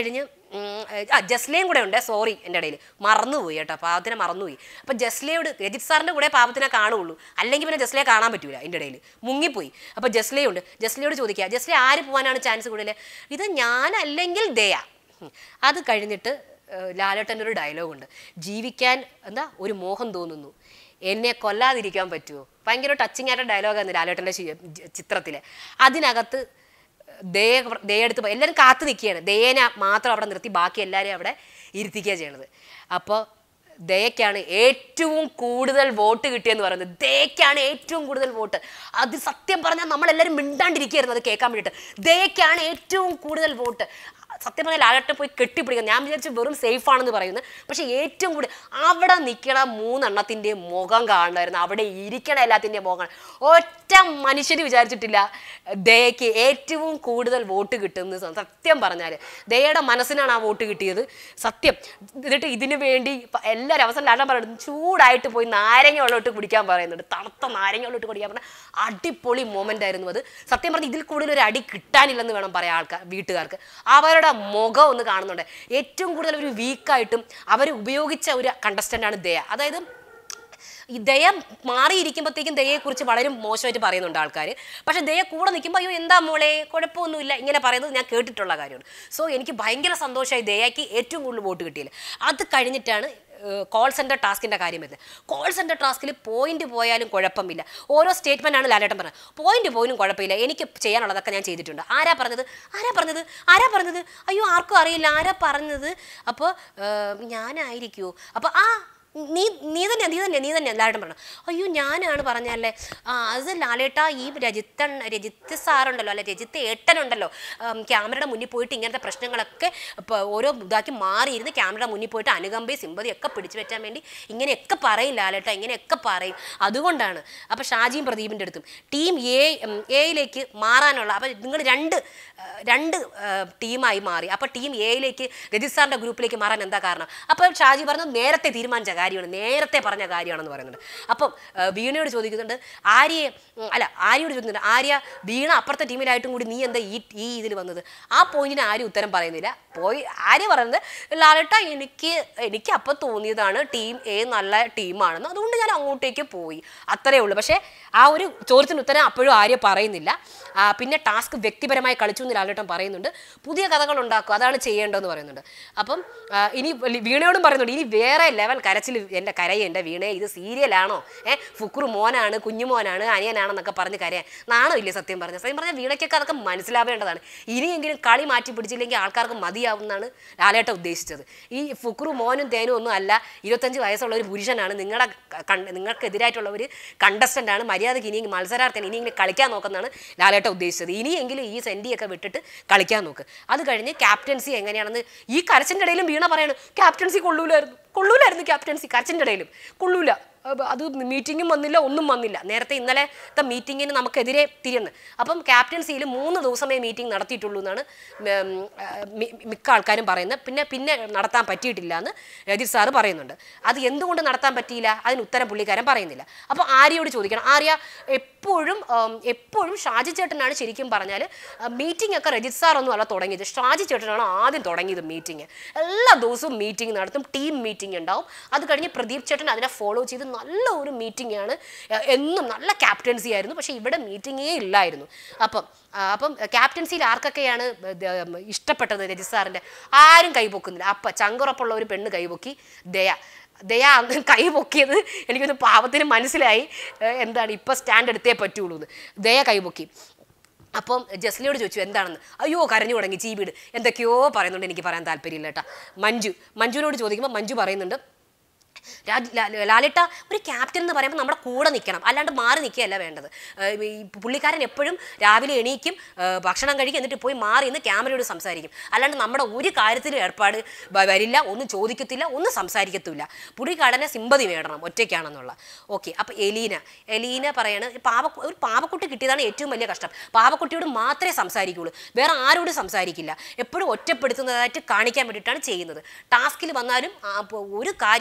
[SPEAKER 1] ഉം, ആ ജസ്ലയും കൂടെ ഉണ്ട് സോറി എൻ്റെ ഇടയിൽ മറന്നുപോയി കേട്ടോ പാവത്തിനെ മറന്നുപോയി അപ്പം ജസ്ലയോട് രജിത് സാറിൻ്റെ കൂടെ പാവത്തിനെ കാണുള്ളൂ അല്ലെങ്കിൽ പിന്നെ ജസ്ലയെ കാണാൻ പറ്റൂല എൻ്റെ ഇടയിൽ മുങ്ങിപ്പോയി അപ്പോൾ ജസ്ലയുണ്ട് ജസ്ലയോട് ചോദിക്കുക ജസ്ല ആര് പോകാനാണ് ചാൻസ് കൂടുതൽ ഇത് ഞാനല്ലെങ്കിൽ ദയ ഉം. അത് കഴിഞ്ഞിട്ട് ഏഹ്, ലാലേട്ടൻ്റെ ഒരു ഡയലോഗുണ്ട് ജീവിക്കാൻ എന്താ ഒരു മോഹം തോന്നുന്നു എന്നെ കൊല്ലാതിരിക്കാൻ പറ്റുമോ ഭയങ്കര ടച്ചിങ് ആയിട്ട് ഡയലോഗാണ് ലാലേട്ടൻ്റെ ചിത്രത്തിൽ അതിനകത്ത് ദയ ദയെടുത്ത് പോയി എല്ലാവരും കാത്തു നിൽക്കുകയാണ് ദയേനെ മാത്രം അവിടെ നിർത്തി ബാക്കി എല്ലാവരെയും അവിടെ ഇരുത്തിക്കുക ചെയ്യണത് അപ്പോൾ ദയക്കാണ് ഏറ്റവും കൂടുതൽ വോട്ട് കിട്ടിയെന്ന് പറയുന്നത് ദയക്കാണ് ഏറ്റവും കൂടുതൽ വോട്ട് അത് സത്യം പറഞ്ഞാൽ നമ്മളെല്ലാവരും മിണ്ടാണ്ടിരിക്കുകയായിരുന്നു അത് കേൾക്കാൻ വേണ്ടിയിട്ട് ദയക്കാണ് ഏറ്റവും കൂടുതൽ വോട്ട് സത്യം പറഞ്ഞാൽ ലാലട്ടെ പോയി കെട്ടിപ്പിടിക്കുക ഞാൻ വിചാരിച്ചു വെറും സേഫ് ആണെന്ന് പറയുന്നത് പക്ഷേ ഏറ്റവും കൂടുതൽ അവിടെ നിൽക്കണ മൂന്നെണ്ണത്തിൻ്റെ മുഖം കാണണമായിരുന്നു അവിടെ ഇരിക്കണ എല്ലാത്തിൻ്റെയും മുഖം കാണണം. ഒറ്റ മനുഷ്യന് വിചാരിച്ചിട്ടില്ല ദയക്ക് ഏറ്റവും കൂടുതൽ വോട്ട് കിട്ടുമെന്ന് സ- സത്യം പറഞ്ഞാൽ ദയയുടെ മനസ്സിനാണ് ആ വോട്ട് കിട്ടിയത് സത്യം എന്നിട്ട് ഇതിനു വേണ്ടി പ- എല്ലാവരും അവസാനം ലാലൻ പറയുന്നത് ചൂടായിട്ട് പോയി നാരങ്ങ വെള്ളമിട്ട് കുടിക്കാൻ പറയുന്നുണ്ട് തണുത്ത നാരങ്ങ വെള്ളമിട്ട് കുടിക്കാൻ പറഞ്ഞാൽ അടിപൊളി മൊമെൻ്റ് ആയിരുന്നു അത് സത്യം പറഞ്ഞാൽ ഇതിൽ കൂടുതൽ ഒരു അടി കിട്ടാനില്ലെന്ന് വേണം പറയാൻ ആൾക്കാർ വീട്ടുകാർക്ക് അവരുടെ മുഖം ഒന്ന് കാണുന്നുണ്ട് ഏറ്റവും കൂടുതൽ ഒരു വീക്കായിട്ടും അവർ ഉപയോഗിച്ച ഒരു contestant ആണ് ദയ അതായത് ഈ ദയ മാറിയിരിക്കുമ്പോഴത്തേക്കും ദയയെക്കുറിച്ച് വളരെ മോശമായിട്ട് പറയുന്നുണ്ട് ആൾക്കാർ പക്ഷേ ദയ കൂടെ നിൽക്കുമ്പോൾ അയ്യോ എന്താ മോളെ കുഴപ്പമൊന്നുമില്ല ഇങ്ങനെ പറയുന്നത് ഞാൻ കേട്ടിട്ടുള്ള കാര്യമാണ് സോ എനിക്ക് ഭയങ്കര സന്തോഷമായി ദയയ്ക്ക് ഏറ്റവും കൂടുതൽ വോട്ട് കിട്ടിയില്ല അത് കഴിഞ്ഞിട്ടാണ് കോൾ സെൻറ്റർ ടാസ്കിൻ്റെ കാര്യം വരുന്നത് കോൾ സെൻറ്റർ ടാസ്കിൽ പോയിന്റ് പോയാലും കുഴപ്പമില്ല ഓരോ സ്റ്റേറ്റ്മെൻ്റ് ആണ് ലാലേട്ടൻ പറഞ്ഞത് പോയിന്റ് പോയാലും കുഴപ്പമില്ല എനിക്ക് ചെയ്യാനുള്ളതൊക്കെ ഞാൻ ചെയ്തിട്ടുണ്ട് ആരാ പറഞ്ഞത് ആരാ പറഞ്ഞത് ആരാ പറഞ്ഞത് അയ്യോ ആർക്കും അറിയില്ല ആരാ പറഞ്ഞത് അപ്പോൾ ഞാനായിരിക്കുമോ അപ്പോൾ ആ നീ നീ തന്നെ നീ തന്നെ നീ തന്നെ ലാലേട്ടൻ പറഞ്ഞു അയ്യോ ഞാനാണ് പറഞ്ഞല്ലേ ആ അത് ലാലേട്ട ഈ രജിത്തൻ രജിത്ത് സാറുണ്ടല്ലോ അല്ലെ രജിത്ത് ഏട്ടനുണ്ടല്ലോ ഉം, ക്യാമറയുടെ മുന്നിൽ പോയിട്ട് ഇങ്ങനത്തെ പ്രശ്നങ്ങളൊക്കെ ഇപ്പോൾ ഓരോ ഇതാക്കി മാറിയിരുന്ന് ക്യാമറയുടെ മുന്നിൽ പോയിട്ട് അനുകമ്പയും സിമ്പതിയും ഒക്കെ പിടിച്ചു പറ്റാൻ വേണ്ടി ഇങ്ങനെയൊക്കെ പറയും ലാലേട്ട ഇങ്ങനെയൊക്കെ പറയും അതുകൊണ്ടാണ് അപ്പോൾ ഷാജിയും പ്രദീപിൻ്റെ അടുത്തും ടീം എ എയിലേക്ക് മാറാനുള്ള അപ്പോൾ നിങ്ങൾ രണ്ട് ആ, രണ്ട് ആ, ടീമായി മാറി അപ്പോൾ ടീം എയിലേക്ക് രജിത് സാറിൻ്റെ ഗ്രൂപ്പിലേക്ക് മാറാൻ എന്താ കാരണം അപ്പോൾ ഷാജി പറഞ്ഞു നേരത്തെ തീരുമാനിച്ച കാര്യമാണ് നേരത്തെ പറഞ്ഞ കാര്യമാണെന്ന് പറയുന്നുണ്ട് അപ്പം ആ, വീണയോട് ചോദിക്കുന്നുണ്ട് ആര്യയെ ഉം, അല്ല ആര്യയോട് ചോദിക്കുന്നുണ്ട് ആര്യ വീണ അപ്പുറത്തെ ടീമിലായിട്ടും കൂടി നീ എന്താ ഈ ഈ ഇതിൽ വന്നത് ആ പോയിന്റിന് ആരും ഉത്തരം പറയുന്നില്ല പോയി ആര്യ പറയുന്നത് ലാലേട്ട എനിക്ക് എനിക്ക് അപ്പം തോന്നിയതാണ് ടീം എ നല്ല ടീമാണെന്ന് അതുകൊണ്ട് ഞാൻ അങ്ങോട്ടേക്ക് പോയി അത്രേ ഉള്ളൂ പക്ഷേ ആ ഒരു ചോദ്യത്തിന് ഉത്തരം അപ്പോഴും ആര്യ പറയുന്നില്ല ആ, പിന്നെ ടാസ്ക് വ്യക്തിപരമായി കളിച്ചു എന്ന് ലാലേട്ടൻ പറയുന്നുണ്ട് പുതിയ കഥകൾ ഉണ്ടാക്കും അതാണ് ചെയ്യേണ്ടതെന്ന് പറയുന്നുണ്ട് അപ്പം ആ, ഇനി ലി- വീണയോടും പറയുന്നുണ്ട് ഇനി വേറെ ലെവൽ കരച്ചിൽ എൻ്റെ കരയെ എൻ്റെ വീണയെ ഇത് സീരിയലാണോ ഏ ഫുക്രു മോനാണ് കുഞ്ഞുമോനാണ് അനിയനാണെന്നൊക്കെ പറഞ്ഞ് കരയാൻ നാണോ ഇല്ലേ സത്യം പറഞ്ഞ സത്യം പറഞ്ഞാൽ വീണയ്ക്കൊക്കെ അതൊക്കെ മനസ്സിലാവേണ്ടതാണ് ഇനിയെങ്കിലും കളി മാറ്റി പിടിച്ചില്ലെങ്കിൽ ആൾക്കാർക്ക് മതിയാവുമെന്നാണ് ലാലേട്ട ഉദ്ദേശിച്ചത് ഈ ഫുക്രു മോനും തേനും ഒന്നും അല്ല ഇരുപത്തഞ്ച് വയസ്സുള്ള ഒരു പുരുഷനാണ് നിങ്ങളുടെ നിങ്ങൾക്കെതിരായിട്ടുള്ള ഒരു കണ്ടസ്റ്റൻ്റ് ആണ് മര്യാദയ്ക്ക് ഇനി മത്സരാർത്ഥൻ ഇനിയെങ്കിലും കളിക്കാൻ നോക്കുന്നതാണ് ലാലേട്ട ഉദ്ദേശിച്ചത് ഇനിയെങ്കിലും ഈ സെൻഡിയൊക്കെ വിട്ടിട്ട് കളിക്കാൻ നോക്ക് അത് കഴിഞ്ഞ് ക്യാപ്റ്റൻസി എങ്ങനെയാണെന്ന് ഈ കരച്ചിൻ്റെ ഇടയിലും വീണ പറയാണ് ക്യാപ്റ്റൻസി കൊള്ളൂലായിരുന്നു കൊള്ളൂലായിരുന്നു ക്യാപ്റ്റൻസി കരച്ചിൻ്റെ ഇടയിലും കൊള്ളൂല അപ്പൊ അത് മീറ്റിങ്ങും വന്നില്ല ഒന്നും വന്നില്ല നേരത്തെ ഇന്നലത്തെ മീറ്റിങ്ങിന് നമുക്കെതിരെ തിരിയുന്നത് അപ്പം ക്യാപ്റ്റൻസിയിൽ മൂന്ന് ദിവസമേ മീറ്റിംഗ് നടത്തിയിട്ടുള്ളൂ എന്നാണ് ഉം, ആ, മി- മിക്ക ആൾക്കാരും പറയുന്നത് പിന്നെ പിന്നെ നടത്താൻ പറ്റിയിട്ടില്ല എന്ന് രജിത് സാറ് പറയുന്നുണ്ട് അത് എന്തുകൊണ്ട് നടത്താൻ പറ്റിയില്ല അതിന് ഉത്തരം പുള്ളിക്കാരൻ പറയുന്നില്ല അപ്പോൾ ആര്യയോട് ചോദിക്കണം ആര്യ എപ്പോഴും ഉം, എപ്പോഴും ഷാജി ചേട്ടനാണ് ശരിക്കും പറഞ്ഞാൽ മീറ്റിംഗ് ഒക്കെ രജിത് സാർ ഒന്നും അല്ല തുടങ്ങിയത് ഷാജി ചേട്ടനാണ് ആദ്യം തുടങ്ങിയത് മീറ്റിംഗ് എല്ലാ ദിവസവും മീറ്റിംഗ് നടത്തും ടീം മീറ്റിംഗ് ഉണ്ടാവും അത് കഴിഞ്ഞ് പ്രദീപ് ചേട്ടൻ അതിനെ ഫോളോ ചെയ്ത് നല്ല ഒരു മീറ്റിംഗ് ആണ് എ- എന്നും നല്ല ക്യാപ്റ്റൻസി ആയിരുന്നു പക്ഷേ ഇവിടെ മീറ്റിങ്ങേ ഇല്ലായിരുന്നു അപ്പം ആ, അപ്പം ക്യാപ്റ്റൻസിയിൽ ആർക്കൊക്കെയാണ് ഇത് ഇഷ്ടപ്പെട്ടത് രജിത് സാറിൻ്റെ ആരും കൈപൊക്കുന്നില്ല അപ്പം ചങ്കുറപ്പുള്ള ഒരു പെണ്ണ് കൈപൊക്കി ദയ ദയ അന്ന് കൈ പൊക്കിയത് എനിക്കൊന്ന് പാവത്തിന് മനസ്സിലായി ഏഹ് എന്താണ് ഇപ്പം സ്റ്റാൻഡ് എടുത്തേ പറ്റുള്ളൂ എന്ന് ദയ കൈപൊക്കി അപ്പം ജസ്ലിയോട് ചോദിച്ചു എന്താണെന്ന് അയ്യോ കരഞ്ഞു തുടങ്ങി ചീവീട് എന്തൊക്കെയോ പറയുന്നുണ്ട് എനിക്ക് പറയാൻ താല്പര്യമില്ല കേട്ടാ മഞ്ജു മഞ്ജുവിനോട് ചോദിക്കുമ്പോൾ മഞ്ജു പറയുന്നുണ്ട് രാജ് ലാ- ലാലേട്ട ഒരു ക്യാപ്റ്റൻ എന്ന് പറയുമ്പോൾ നമ്മുടെ കൂടെ നിൽക്കണം അല്ലാണ്ട് മാറി നിൽക്കുകയല്ല വേണ്ടത് ഏഹ് ഈ പുള്ളിക്കാരൻ എപ്പോഴും രാവിലെ എണീക്കും ഏഹ് ഭക്ഷണം കഴിക്കും എന്നിട്ട് പോയി മാറി നിന്ന് ക്യാമറയോട് സംസാരിക്കും അല്ലാണ്ട് നമ്മുടെ ഒരു കാര്യത്തിലും ഏർപ്പാട് വ- വരില്ല ഒന്നും ചോദിക്കത്തില്ല ഒന്നും സംസാരിക്കത്തില്ല പുള്ളിക്കാരനെ സിമ്പതി വേണം ഒറ്റയ്ക്കാണെന്നുള്ള ഓക്കെ അപ്പോൾ എലീന എലീന പറയാണ് പാവ ഒരു പാവക്കുട്ടി കിട്ടിയതാണ് ഏറ്റവും വലിയ കഷ്ടം പാവക്കുട്ടിയോട് മാത്രമേ സംസാരിക്കുകയുള്ളൂ വേറെ ആരോടും സംസാരിക്കില്ല എപ്പോഴും ഒറ്റപ്പെടുത്തുന്നതായിട്ട് കാണിക്കാൻ വേണ്ടിയിട്ടാണ് ചെയ്യുന്നത് ടാസ്കിൽ വന്നാലും ആ, ഇപ്പൊ ഒരു കാര്യം രജിത് സാർ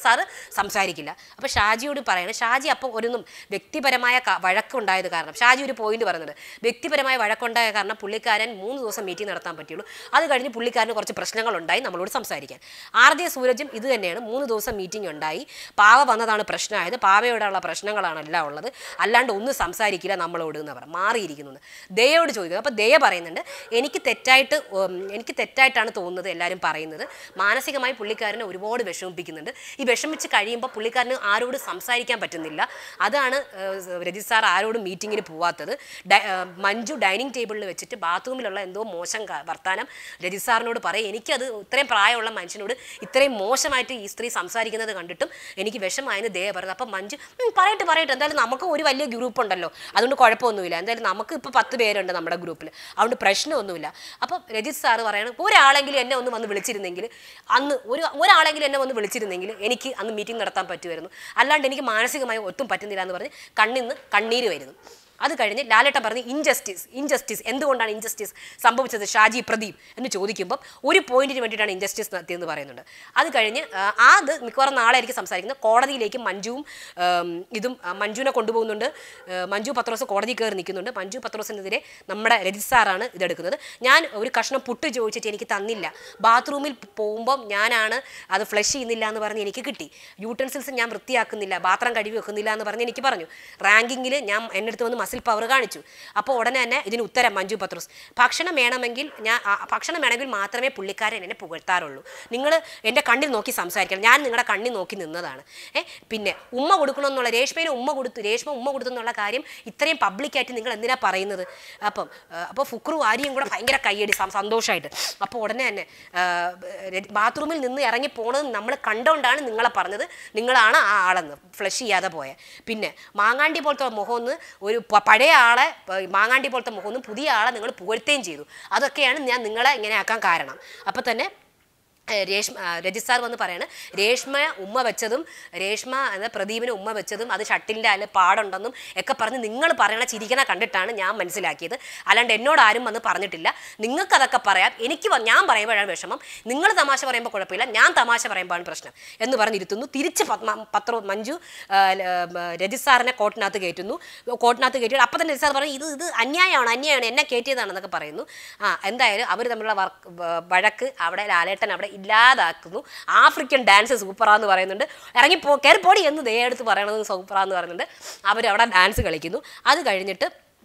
[SPEAKER 1] സാറ് സംസാരിക്കില്ല അപ്പോൾ ഷാജിയോട് പറയണം ഷാജി അപ്പോൾ ഒരൊന്നും വ്യക്തിപരമായ ക- വഴക്കുണ്ടായത് കാരണം ഷാജി ഒരു പോയിന്റ് പറയുന്നുണ്ട് വ്യക്തിപരമായ വഴക്കുണ്ടായ കാരണം പുള്ളിക്കാരൻ മൂന്ന് ദിവസം മീറ്റിംഗ് നടത്താൻ പറ്റുള്ളൂ അത് കഴിഞ്ഞ് പുള്ളിക്കാരന് കുറച്ച് പ്രശ്നങ്ങളുണ്ടായി നമ്മളോട് സംസാരിക്കാൻ ആർ ജെ സൂരജും ഇത് തന്നെയാണ് മൂന്ന് ദിവസം മീറ്റിംഗ് ഉണ്ടായി പാവ വന്നതാണ് പ്രശ്നമായത് പാവയോടുള്ള പ്രശ്നങ്ങളാണ് എല്ലാം ഉള്ളത് അല്ലാണ്ട് ഒന്നും സംസാരിക്കില്ല നമ്മളോട് എന്ന് പറ മാറിയിരിക്കുന്നു എന്ന്. ദയയോട് ചോദിക്കുക അപ്പോൾ ദയ പറയുന്നുണ്ട് എനിക്ക് തെറ്റായിട്ട് ഉം, എനിക്ക് തെറ്റായിട്ടാണ് തോന്നുന്നത് എല്ലാവരും പറയുന്നത് മാനസികമായി പുള്ളിക്കാരനെ ഒരുപാട് വിഷമിപ്പിക്കുന്നുണ്ട് ഈ വിഷമിച്ച് കഴിയുമ്പോൾ പുള്ളിക്കാരന് ആരോട് സംസാരിക്കാൻ പറ്റുന്നില്ല അതാണ് ഏഹ്, രജിത് സാർ ആരോടും മീറ്റിങ്ങിന് പോവാത്തത് ഡ- ഏഹ്, മഞ്ജു ഡൈനിങ് ടേബിളിൽ വെച്ചിട്ട് ബാത്റൂമിലുള്ള എന്തോ മോശം ക- വർത്താനം രജിത് സാറിനോട് പറയും എനിക്കത് ഇത്രയും പ്രായമുള്ള മനുഷ്യനോട് ഇത്രയും മോശമായിട്ട് ഈ സ്ത്രീ സംസാരിക്കുന്നത് കണ്ടിട്ടും എനിക്ക് വിഷമായെന്ന് ദയ പറയുന്നത് അപ്പം മഞ്ജു "ഉം, പറയട്ടെ പറയട്ടെ എന്തായാലും നമുക്ക് ഒരു വലിയ ഗ്രൂപ്പ് ഉണ്ടല്ലോ അതുകൊണ്ട് കുഴപ്പമൊന്നുമില്ല എന്തായാലും നമുക്ക് ഇപ്പോൾ പത്ത് പേരുണ്ട് നമ്മുടെ ഗ്രൂപ്പിൽ അതുകൊണ്ട് പ്രശ്നമൊന്നുമില്ല അപ്പം രജിത് സാറ് പറയണം ഒരാളെങ്കിലും എന്നെ ഒന്ന് വന്ന് വിളിച്ചിരുന്നെങ്കിൽ അന്ന് ഒരു ഒരാളെങ്കിലും എന്നെ വന്ന് വിളിച്ചിരുന്നെങ്കിൽ എനിക്ക് അന്ന് മീറ്റിംഗ് നടത്താൻ പറ്റുമായിരുന്നു അല്ലാണ്ട് എനിക്ക് മാനസികമായി ഒട്ടും പറ്റുന്നില്ല എന്ന് പറഞ്ഞ് കണ്ണിന്ന് കണ്ണീര് വരുന്നു അത് കഴിഞ്ഞ് ലാലേട്ടൻ പറഞ്ഞ് ഇൻജസ്റ്റിസ് ഇൻജസ്റ്റിസ് എന്തുകൊണ്ടാണ് ഇൻജസ്റ്റിസ് സംഭവിച്ചത് ഷാജി പ്രദീപ് എന്ന് ചോദിക്കുമ്പോൾ ഒരു പോയിന്റിന് വേണ്ടിയിട്ടാണ് ഇൻജസ്റ്റിസ് നടത്തിയെന്ന് പറയുന്നുണ്ട് അത് കഴിഞ്ഞ് ആ, ആ അത് മിക്കവാറും നാളെ ആയിരിക്കും സംസാരിക്കുന്നത് കോടതിയിലേക്ക് മഞ്ജുവും ആം, ഇതും ആ, മഞ്ജുവിനെ കൊണ്ടുപോകുന്നുണ്ട് ആ, മഞ്ജു പത്രോസ് കോടതി കയറി നിൽക്കുന്നുണ്ട് മഞ്ജു പത്രോസിനെതിരെ നമ്മുടെ രജിത് സാറാണ് ഇതെടുക്കുന്നത് ഞാൻ ഒരു കഷ്ണം പുട്ട് ചോദിച്ചിട്ട് എനിക്ക് തന്നില്ല ബാത്റൂമിൽ പോകുമ്പം ഞാനാണ് അത് ഫ്ലഷ് ചെയ്യുന്നില്ല എന്ന് പറഞ്ഞ് എനിക്ക് കിട്ടി യൂട്ടൻസിൽസ് ഞാൻ വൃത്തിയാക്കുന്നില്ല പാത്രം കഴുകി വെക്കുന്നില്ല എന്ന് പറഞ്ഞ് എനിക്ക് പറഞ്ഞു റാങ്കിങ്ങിൽ ഞാൻ എൻ്റെ അടുത്ത് വന്ന് മസിൽ പവർ കാണിച്ചു അപ്പോൾ ഉടനെ തന്നെ ഇതിന് ഉത്തരം മഞ്ജു പത്രോസ് ഭക്ഷണം വേണമെങ്കിൽ ഞാൻ ആ, ഭക്ഷണം വേണമെങ്കിൽ മാത്രമേ പുള്ളിക്കാരൻ എന്നെ പുകഴ്ത്താറുള്ളൂ നിങ്ങൾ എൻ്റെ കണ്ണിൽ നോക്കി സംസാരിക്കണം ഞാൻ നിങ്ങളുടെ കണ്ണിൽ നോക്കി നിന്നതാണ് ഏ പിന്നെ ഉമ്മ കൊടുക്കണമെന്നുള്ള രേഷ്മയിൽ ഉമ്മ കൊടുത്തു രേഷ്മ ഉമ്മ കൊടുത്തു എന്നുള്ള കാര്യം ഇത്രയും പബ്ലിക്കായിട്ട് നിങ്ങൾ എന്തിനാ പറയുന്നത് അപ്പം ആ, അപ്പോൾ ഫുക്രു ആര്യയും കൂടെ ഭയങ്കര കയ്യടി സം- സന്തോഷമായിട്ട് അപ്പോൾ ഉടനെ തന്നെ ആ, ര- ബാത്റൂമിൽ നിന്ന് ഇറങ്ങി പോണത് നമ്മൾ കണ്ടുകൊണ്ടാണ് നിങ്ങളെ പറഞ്ഞത് നിങ്ങളാണ് ആ ആളെന്ന് ഫ്ലഷ് ചെയ്യാതെ പോയ പിന്നെ മാങ്ങാണ്ടി പോലത്തെ മുഖമൊന്ന് ഒരു പ- പഴയ ആളെ പ- മാങ്ങാണ്ടി പോലത്തെ മുഖമൊന്നും പുതിയ ആളെ നിങ്ങൾ പുകഴ്ത്തുകയും ചെയ്തു അതൊക്കെയാണ് ഞാൻ നിങ്ങളെ ഇങ്ങനെ ആക്കാൻ കാരണം അപ്പം തന്നെ ഏഹ് രേഷ്മ ആ, രജിത് സാർ വന്ന് പറയാണ് രേഷ്മ ഉമ്മ വെച്ചതും രേഷ്മ എന്ന പ്രദീപിന് ഉമ്മ വെച്ചതും അത് ഷട്ടിലിൻ്റെ അതിൽ പാടുണ്ടെന്നും ഒക്കെ പറഞ്ഞ് നിങ്ങൾ പറയണ ചിരിക്കണ കണ്ടിട്ടാണ് ഞാൻ മനസ്സിലാക്കിയത് അല്ലാണ്ട് എന്നോട് ആരും വന്ന് പറഞ്ഞിട്ടില്ല നിങ്ങൾക്ക് അതൊക്കെ പറയാം എനിക്ക് വ- ഞാൻ പറയുമ്പോഴാണ് വിഷമം നിങ്ങൾ തമാശ പറയുമ്പോൾ കുഴപ്പമില്ല ഞാൻ തമാശ പറയുമ്പോഴാണ് പ്രശ്നം എന്ന് പറഞ്ഞിരുത്തുന്നു തിരിച്ച് പത്മ പത്ര മഞ്ജു ആ, ല- ആ, രജിത് സാറിനെ കോർട്ടിനകത്ത് കയറ്റുന്നു കോർട്ടിനകത്ത് കയറ്റി അപ്പം തന്നെ രജിത് സാർ പറഞ്ഞു ഇത് ഇത് അന്യായമാണ് അന്യായമാണ് എന്നെ കയറ്റിയതാണെന്നൊക്കെ പറയുന്നു ആ എന്തായാലും അവർ തമ്മിലുള്ള വർക്ക് വഴക്ക് അവിടെ ലാലേട്ടൻ അവിടെ ഇല്ലാതാക്കുന്നു ആഫ്രിക്കൻ ഡാൻസ് സൂപ്പറാന്ന് പറയുന്നുണ്ട് ഇറങ്ങിപ്പോ കയറി പോടി എന്ന് ദേ എടുത്ത് പറയണത് സൂപ്പറാന്ന് പറയുന്നുണ്ട് അവരവിടെ ഡാൻസ് കളിക്കുന്നു അത് കഴിഞ്ഞിട്ട്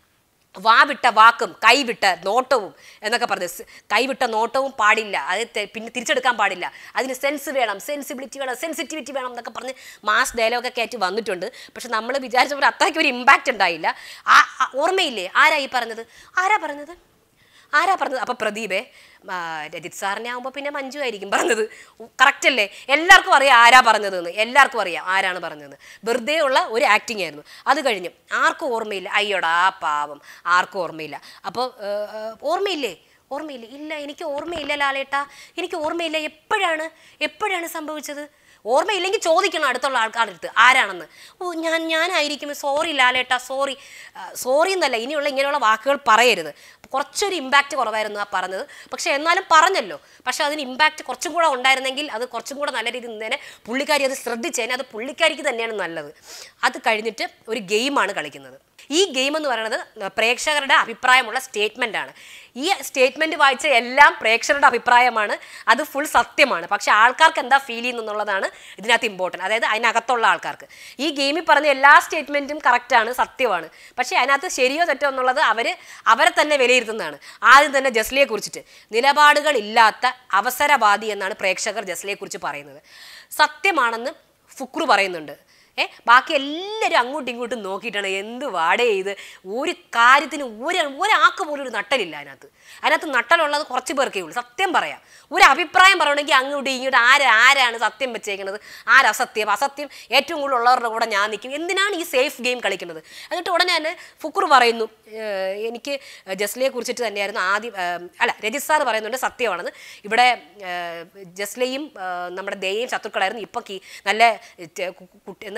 [SPEAKER 1] വാവിട്ട വാക്കും കൈവിട്ട നോട്ടവും എന്നൊക്കെ പറഞ്ഞ് സ് കൈവിട്ട നോട്ടവും പാടില്ല അത് തെ- പിന്നെ തിരിച്ചെടുക്കാൻ പാടില്ല അതിന് സെൻസ് വേണം സെൻസിബിലിറ്റി വേണം സെൻസിറ്റിവിറ്റി വേണം എന്നൊക്കെ പറഞ്ഞ് മാസ് ഡയലോഗൊക്കെ ആയിട്ട് വന്നിട്ടുണ്ട് പക്ഷെ നമ്മൾ വിചാരിച്ച പോലെ അത്രയ്ക്ക് ഒരു ഇമ്പാക്റ്റ് ഉണ്ടായില്ല ആ ആ- ഓർമ്മയില്ലേ ആരാ ഈ പറഞ്ഞത് ആരാ പറഞ്ഞത് ആരാ പറഞ്ഞത് അപ്പോൾ പ്രദീപേ ആ, രജിത് സാറിനെ ആകുമ്പോൾ പിന്നെ മഞ്ജു ആയിരിക്കും പറഞ്ഞത് കറക്റ്റ് അല്ലേ എല്ലാവർക്കും അറിയാം ആരാ പറഞ്ഞതെന്ന് എല്ലാവർക്കും അറിയാം ആരാണ് പറഞ്ഞതെന്ന് വെറുതെ ഉള്ള ഒരു ആക്ടിങ് ആയിരുന്നു അത് കഴിഞ്ഞു ആർക്കും ഓർമ്മയില്ല അയ്യോടാ പാവം ആർക്കും ഓർമ്മയില്ല അപ്പോൾ ഓർമ്മയില്ലേ ഓർമ്മയില്ല ഇല്ല എനിക്ക് ഓർമ്മയില്ല ലാലേട്ടാ എനിക്ക് ഓർമ്മയില്ല എപ്പോഴാണ് എപ്പോഴാണ് സംഭവിച്ചത് ഓർമ്മയില്ലെങ്കിൽ ചോദിക്കണം അടുത്തുള്ള ആൾക്കാരുടെ അടുത്ത് ആരാണെന്ന് ഓ ഞാൻ ഞാനായിരിക്കും സോറി ലാലേട്ടാ സോറി സോറി എന്നല്ല ഇനിയുള്ള ഇങ്ങനെയുള്ള വാക്കുകൾ പറയരുത് കുറച്ചൊരു ഇമ്പാക്റ്റ് കുറവായിരുന്നു ആ പറഞ്ഞത് പക്ഷെ എന്നാലും പറഞ്ഞല്ലോ പക്ഷെ അതിന് ഇമ്പാക്റ്റ് കുറച്ചും കൂടെ ഉണ്ടായിരുന്നെങ്കിൽ അത് കുറച്ചും കൂടെ നല്ല രീതിയിൽ നിന്നേനെ പുള്ളിക്കാരി അത് ശ്രദ്ധിച്ചേനെ അത് പുള്ളിക്കാരിക്ക് തന്നെയാണ് നല്ലത് അത് കഴിഞ്ഞിട്ട് ഒരു ഗെയിമാണ് കളിക്കുന്നത് ഈ ഗെയിം എന്ന് പറയുന്നത് പ്രേക്ഷകരുടെ അഭിപ്രായമുള്ള സ്റ്റേറ്റ്മെൻ്റ് ആണ് ഈ സ്റ്റേറ്റ്മെൻറ്റ് വായിച്ച എല്ലാം പ്രേക്ഷകരുടെ അഭിപ്രായമാണ് അത് ഫുൾ സത്യമാണ് പക്ഷെ ആൾക്കാർക്ക് എന്താ ഫീൽ ചെയ്യുന്നുള്ളതാണ് ഇതിനകത്ത് ഇമ്പോർട്ടൻറ്റ് അതായത് അതിനകത്തുള്ള ആൾക്കാർക്ക് ഈ ഗെയിമിൽ പറഞ്ഞ എല്ലാ സ്റ്റേറ്റ്മെൻറ്റും കറക്റ്റാണ് സത്യമാണ് പക്ഷേ അതിനകത്ത് ശരിയോ തെറ്റോ എന്നുള്ളത് അവർ അവരെ തന്നെ വിലയിരുത്തുന്നതാണ് ആദ്യം തന്നെ ജസ്ലിയെ കുറിച്ചിട്ട് നിലപാടുകൾ ഇല്ലാത്ത അവസരവാദി എന്നാണ് പ്രേക്ഷകർ ജസ്ലിയെ കുറിച്ച് പറയുന്നത് സത്യമാണെന്ന് ഫുക്രു പറയുന്നുണ്ട് ഏ ബാക്കി എല്ലാവരും അങ്ങോട്ടും ഇങ്ങോട്ടും നോക്കിയിട്ടാണ് എന്ത് വാടേ ഇത് ഒരു കാര്യത്തിന് ഒരു ഒരാൾക്ക് പോലും ഒരു നട്ടലില്ല അതിനകത്ത് അതിനകത്ത് നട്ടലുള്ളത് കുറച്ച് പേർക്കേ ഉള്ളൂ സത്യം പറയാം ഒരു അഭിപ്രായം പറയണമെങ്കിൽ അങ്ങോട്ടും ഇങ്ങോട്ടും ആര് ആരാണ് സത്യം വെച്ചേക്കുന്നത് ആരസത്യം അസത്യം ഏറ്റവും കൂടുതൽ ഉള്ളവരുടെ കൂടെ ഞാൻ നിൽക്കും എന്തിനാണ് ഈ സേഫ് ഗെയിം കളിക്കുന്നത് എന്നിട്ട് ഉടനെ തന്നെ ഫുക്ർ പറയുന്നു ഏഹ് എനിക്ക് ജസ്ലയെ കുറിച്ചിട്ട് തന്നെയായിരുന്നു ആദ്യം ഏഹ് അല്ല രജിത് സാർ പറയുന്നുണ്ട് സത്യമാണെന്ന് ഇവിടെ ഏഹ് ജസ്ലയും ഏഹ് നമ്മുടെ ദയയും ശത്രുക്കളായിരുന്നു ഇപ്പം കി നല്ല ചെ- കു- കുട്ടി എന്താ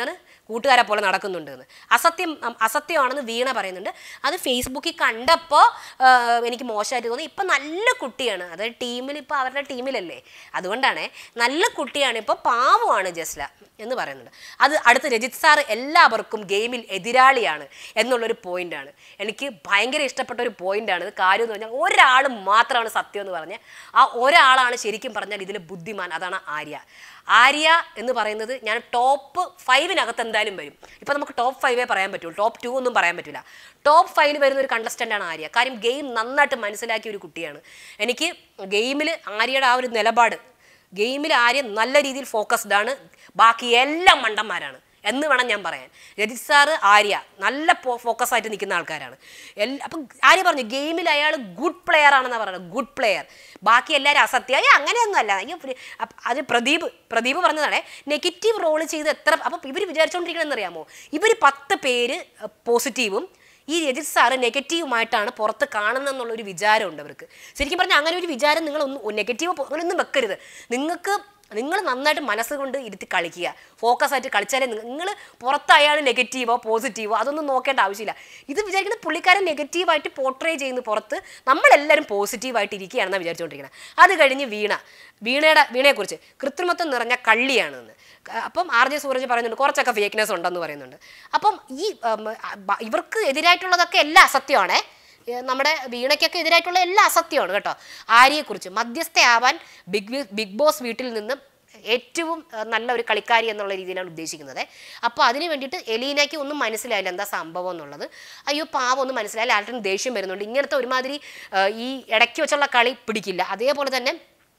[SPEAKER 1] എന്താണ് കൂട്ടുകാരെ പോലെ നടക്കുന്നുണ്ട് എന്ന് അസത്യം ഉം, അസത്യമാണെന്ന് വീണ പറയുന്നുണ്ട് അത് ഫേസ്ബുക്കിൽ കണ്ടപ്പോൾ എനിക്ക് മോശമായിട്ട് തോന്നി ഇപ്പം നല്ല കുട്ടിയാണ് അതായത് ടീമിൽ ഇപ്പോൾ അവരുടെ ടീമിലല്ലേ അതുകൊണ്ടാണ് നല്ല കുട്ടിയാണ് ഇപ്പോൾ പാവമാണ് ജസ്ല എന്ന് പറയുന്നുണ്ട് അത് അടുത്ത രജിത് സാർ എല്ലാവർക്കും ഗെയിമിൽ എതിരാളിയാണ് എന്നുള്ളൊരു പോയിന്റാണ് എനിക്ക് ഭയങ്കര ഇഷ്ടപ്പെട്ട ഒരു പോയിന്റാണ് ഇത് കാര്യം എന്ന് പറഞ്ഞാൽ ഒരാൾ മാത്രമാണ് സത്യം എന്ന് പറഞ്ഞാൽ ആ ഒരാളാണ് ശരിക്കും പറഞ്ഞാൽ ഇതിൽ ബുദ്ധിമാൻ അതാണ് ആര്യ ആര്യ എന്ന് പറയുന്നത് ഞാൻ ടോപ്പ് ഫൈവിനകത്ത് എന്തായാലും വരും ഇപ്പം നമുക്ക് ടോപ്പ് ഫൈവേ പറയാൻ പറ്റുള്ളൂ ടോപ്പ് ടു ഒന്നും പറയാൻ പറ്റില്ല ടോപ്പ് ഫൈവിൽ വരുന്ന ഒരു contestant ആണ് ആര്യ കാര്യം ഗെയിം നന്നായിട്ട് മനസ്സിലാക്കിയ ഒരു കുട്ടിയാണ് എനിക്ക് ഗെയിമിൽ ആര്യയുടെ ആ ഒരു നിലപാട് ഗെയിമിൽ ആര്യ നല്ല രീതിയിൽ ഫോക്കസ്ഡ് ആണ് ബാക്കി എല്ലാം മണ്ടന്മാരാണ് എന്ന് വേണം ഞാൻ പറയാൻ രജിത് സാറ് ആര്യ നല്ല ഫോക്കസ് ആയിട്ട് നിൽക്കുന്ന ആൾക്കാരാണ് എല്ലാ അപ്പം ആര്യ പറഞ്ഞു ഗെയിമിൽ അയാൾ ഗുഡ് പ്ലെയർ ആണെന്നാണ് പറയുന്നത് ഗുഡ് പ്ലെയർ ബാക്കി എല്ലാവരും അസത്യം അയ്യോ അങ്ങനെയൊന്നും അല്ല അയ്യോ പ്രി- അപ്പ- അത് പ്രദീപ് പ്രദീപ് പറഞ്ഞതാണ് നെഗറ്റീവ് റോൾ ചെയ്ത് എത്ര അപ്പം ഇവർ വിചാരിച്ചുകൊണ്ടിരിക്കണമെന്ന് അറിയാമോ ഇവർ പത്ത് പേര് പോസിറ്റീവും ഈ രജിത് സാറ് നെഗറ്റീവുമായിട്ടാണ് പുറത്ത് കാണുന്നെന്നുള്ളൊരു വിചാരമുണ്ട് അവർക്ക് ശരിക്കും പറഞ്ഞാൽ അങ്ങനെ ഒരു വിചാരം നിങ്ങൾ ഒന്ന് നെഗറ്റീവ് അങ്ങനെയൊന്നും വെക്കരുത് നിങ്ങൾക്ക് നിങ്ങൾ നന്നായിട്ട് മനസ്സുകൊണ്ട് ഇരുത്തി കളിക്കുക ഫോക്കസ് ആയിട്ട് കളിച്ചാലേ നിങ്ങൾ പുറത്ത് അയാൾ നെഗറ്റീവോ പോസിറ്റീവോ അതൊന്നും നോക്കേണ്ട ആവശ്യമില്ല ഇത് വിചാരിക്കുന്നത് പുള്ളിക്കാരൻ നെഗറ്റീവായിട്ട് പോർട്രേ ചെയ്യുന്ന പുറത്ത് നമ്മളെല്ലാവരും പോസിറ്റീവായിട്ട് ഇരിക്കുകയാണെന്നാണ് വിചാരിച്ചുകൊണ്ടിരിക്കുന്നത് അത് കഴിഞ്ഞ് വീണ വീണയുടെ വീണയെക്കുറിച്ച് കൃത്രിമത്വം നിറഞ്ഞ കള്ളിയാണെന്ന് അപ്പം ആർ ജെ സൂരജ് പറയുന്നുണ്ട് കുറച്ചൊക്കെ ഫേക്ക്നെസ് ഉണ്ടെന്ന് പറയുന്നുണ്ട് അപ്പം ഈ ഉം, ബ- ഇവർക്ക് എതിരായിട്ടുള്ളതൊക്കെ എല്ലാം അസത്യമാണേ ഏ, നമ്മുടെ വീണയ്ക്കൊക്കെ എതിരായിട്ടുള്ള എല്ലാ അസത്യമാണ് കേട്ടോ ആര്യയെക്കുറിച്ച് മധ്യസ്ഥയാവാൻ ബിഗ് ബി- ബിഗ് ബോസ് വീട്ടിൽ നിന്ന് ഏറ്റവും ഏ, നല്ല ഒരു കളിക്കാരി എന്നുള്ള രീതിയിലാണ് ഉദ്ദേശിക്കുന്നത് അപ്പോൾ അതിന് വേണ്ടിയിട്ട് എലീനയ്ക്ക് ഒന്നും മനസ്സിലായില്ല എന്താ സംഭവം എന്നുള്ളത് അയ്യോ പാവം ഒന്നും മനസ്സിലായില്ല ആൾക്കും ദേഷ്യം വരുന്നുണ്ട് ഇങ്ങനത്തെ ഒരുമാതിരി ഏ, ഈ ഇടയ്ക്ക് വെച്ചുള്ള കളി പിടിക്കില്ല അതേപോലെ തന്നെ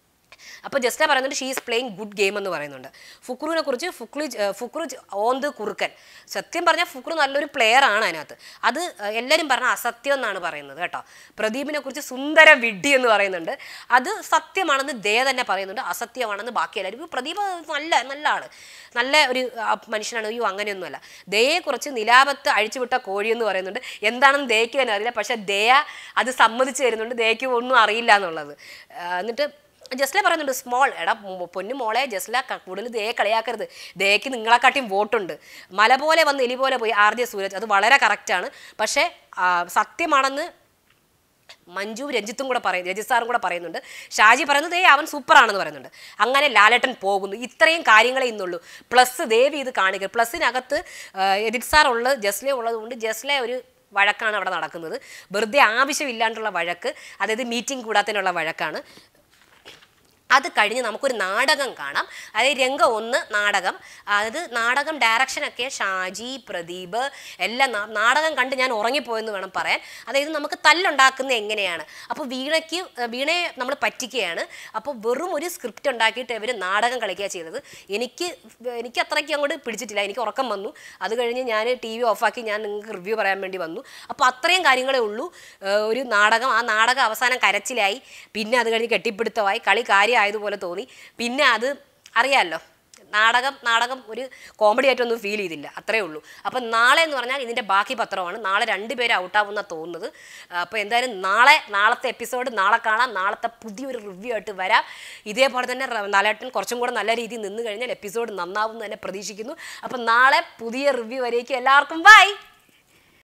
[SPEAKER 1] അപ്പോൾ ജസ്റ്റ് പറയുന്നുണ്ട് she is playing good game എന്ന് പറയുന്നുണ്ട് ഫുക്രുവിനെ കുറിച്ച് ഫുക്രു ഫുക്രു ഓന്ത് കുറുക്കൻ സത്യം പറഞ്ഞാൽ ഫുക്രു നല്ലൊരു പ്ലെയർ ആണ് അതിനകത്ത് അത് ഏഹ്, എല്ലാവരും പറഞ്ഞ അസത്യം എന്നാണ് പറയുന്നത് കേട്ടോ പ്രദീപിനെ കുറിച്ച് സുന്ദര വിഡ്ഢി എന്ന് പറയുന്നുണ്ട് അത് സത്യമാണെന്ന് ദേ തന്നെ പറയുന്നുണ്ട് അസത്യമാണെന്ന് ബാക്കി എല്ലാവരും ഇപ്പൊ പ്രദീപ് നല്ല നല്ല ആള് നല്ല ഒരു ആ, മനുഷ്യനാണ് അയ്യോ അങ്ങനെയൊന്നുമല്ല ദയെ കുറിച്ച് നിലാപത്ത് അഴിച്ചുവിട്ട കോഴി എന്ന് പറയുന്നുണ്ട് എന്താണെന്ന് ദയക്ക് തന്നെ അറിയില്ല പക്ഷെ ദയ അത് സമ്മതിച്ചു തരുന്നുണ്ട് ദയക്ക് ഒന്നും അറിയില്ല എന്നുള്ളത് ആ, എന്നിട്ട് ജസ്ല പറയുന്നുണ്ട് സ്മോൾ എടാ മ് പൊന്നു മോളെ ജസ്ല ക- കൂടുതൽ ദേ കളിയാക്കരുത് ദേക്ക് നിങ്ങളെക്കാട്ടിയും വോട്ടുണ്ട് മല പോലെ വന്ന് എലി പോലെ പോയി ആർ ജെ സൂരജ് അത് വളരെ കറക്റ്റാണ് പക്ഷേ ആ, സത്യമാണെന്ന് മഞ്ജു രഞ്ജിത്തും കൂടെ പറയുന്നു രജിത് സാറും കൂടെ പറയുന്നുണ്ട് ഷാജി പറയുന്നത് ഏ അവൻ സൂപ്പറാണെന്ന് പറയുന്നുണ്ട് അങ്ങനെ ലാലേട്ടൻ പോകുന്നു ഇത്രയും കാര്യങ്ങളെ ഇന്നുള്ളൂ പ്ലസ് ദേവി ഇത് കാണിക്കുക പ്ലസ്സിനകത്ത് രജിത് സാർ ഉള്ളത് ജസ്ല ഉള്ളത് കൊണ്ട് ജസ്ല ഒരു വഴക്കാണ് അവിടെ നടക്കുന്നത് വെറുതെ ആവശ്യമില്ലാണ്ടുള്ള വഴക്ക് അതായത് മീറ്റിംഗ് കൂടാത്തതിനുള്ള വഴക്കാണ് അത് കഴിഞ്ഞ് നമുക്കൊരു നാടകം കാണാം അതായത് രംഗം ഒന്ന് നാടകം അത് നാടകം ഡയറക്ഷനൊക്കെ ഷാജി പ്രദീപ് എല്ലാം നാ- നാടകം കണ്ട് ഞാൻ ഉറങ്ങിപ്പോയെന്ന് വേണം പറയാൻ അതായത് നമുക്ക് തല്ലുണ്ടാക്കുന്നത് എങ്ങനെയാണ് അപ്പോൾ വീണയ്ക്ക് ഏഹ് വീണയെ നമ്മൾ പറ്റിക്കുകയാണ് അപ്പോൾ വെറും ഒരു സ്ക്രിപ്റ്റ് ഉണ്ടാക്കിയിട്ട് ഇവർ നാടകം കളിക്കുക ചെയ്തത് എനിക്ക് എനിക്ക് അത്രയ്ക്ക് അങ്ങോട്ട് പിടിച്ചിട്ടില്ല എനിക്ക് ഉറക്കം വന്നു അത് കഴിഞ്ഞ് ഞാൻ ടി വി ഓഫാക്കി ഞാൻ നിങ്ങൾക്ക് റിവ്യൂ പറയാൻ വേണ്ടി വന്നു അപ്പോൾ അത്രയും കാര്യങ്ങളേ ഉള്ളൂ ഏഹ് ഒരു നാടകം ആ നാടകം അവസാനം കരച്ചിലായി പിന്നെ അത് കഴിഞ്ഞ് കെട്ടിപ്പിടുത്തമായി കളി കാര്യമായതുപോലെ തോന്നി പിന്നെ അത് അറിയാമല്ലോ നാടകം നാടകം ഒരു കോമഡി ആയിട്ടൊന്നും ഫീൽ ചെയ്തില്ല അത്രേ ഉള്ളൂ അപ്പം നാളെ എന്ന് പറഞ്ഞാൽ ഇതിൻ്റെ ബാക്കി പത്രമാണ് നാളെ രണ്ടുപേരും ഔട്ടാവുന്ന തോന്നുന്നത് അപ്പോൾ എന്തായാലും നാളെ നാളത്തെ എപ്പിസോഡ് നാളെ കാണാം നാളത്തെ പുതിയൊരു റിവ്യൂ ആയിട്ട് വരാം ഇതേപോലെ തന്നെ റ- നാലേട്ടൻ കുറച്ചും കൂടെ നല്ല രീതിയിൽ നിന്ന് കഴിഞ്ഞാൽ എപ്പിസോഡ് നന്നാവും എന്ന് തന്നെ പ്രതീക്ഷിക്കുന്നു അപ്പം നാളെ പുതിയ റിവ്യൂ വരേക്കും എല്ലാവർക്കും ബൈ